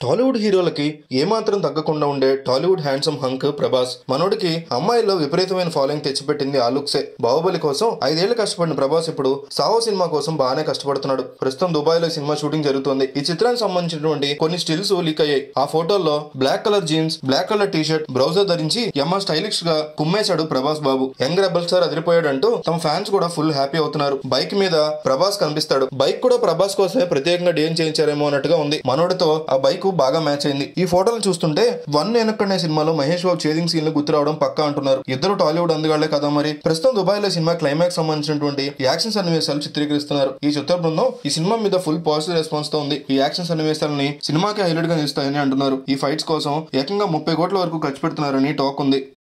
టాలీవుడ్ హీరోలకి ఏమాత్రం తగ్గకుండా ఉండే టాలీవుడ్ హ్యాండ్సమ్ హంక్ ప్రభాస్ మనోడికి అమ్మాయిల్లో విపరీతమైన ఫాలోయింగ్ తెచ్చిపెట్టింది ఆ లుక్సే బాహుబలి కోసం ఐదేళ్లు కష్టపడిన ప్రభాస్ ఇప్పుడు సాహో సినిమా కోసం బాగానే కష్టపడుతున్నాడు ప్రస్తుతం దుబాయ్ లో సినిమా షూటింగ్ జరుగుతోంది ఈ చిత్రానికి సంబంధించినటువంటి కొన్ని స్టిల్స్ లీక్ అయ్యాయి ఆ ఫోటోల్లో black colour jeans black colour T shirt బ్రౌజర్ ధరించి యమ్మ స్టైలిష్ గా కుమ్మేశాడు Prabhas Babu young rebel star అదిరిపోయాడంటూ తమ ఫ్యాన్స్ కూడా ఫుల్ హ్యాపీ అవుతున్నారు బైక్ మీద ప్రభాస్ కనిపిస్తాడు బైక్ కూడా ప్రభాస్ కోసమే ప్రత్యేకంగా డిజైన్ చేయించారేమో అన్నట్టుగా ఉంది మనోడితో ఆ బైక్ బాగా మ్యాచ్ అయింది ఈ ఫోటోలు చూస్తుంటే వన్ ఎనక్కడనే సినిమాలో మహేష్ బాబు చేదింగ్ సీన్లు గుర్తు రావడం పక్కా అంటున్నారు ఇద్దరు టాలీవుడ్ అందుగాళ్లే కదా మరి ప్రస్తుతం దుబాయ్ లో సినిమా క్లైమాక్స్ సంబంధించినటువంటి యాక్షన్ సన్నివేశాలు చిత్రీకరిస్తున్నారు ఈ చిత్ర బృందం ఈ సినిమా మీద ఫుల్ పాజిటివ్ రెస్పాన్స్ తో ఉంది ఈ యాక్షన్ సన్నివేశాలని సినిమాకి హైలైట్ గా నిలుస్తాయని అంటున్నారు ఈ ఫైట్స్ కోసం ఏకంగా ముప్పై కోట్ల వరకు ఖర్చు పెడుతున్నారని టాక్ ఉంది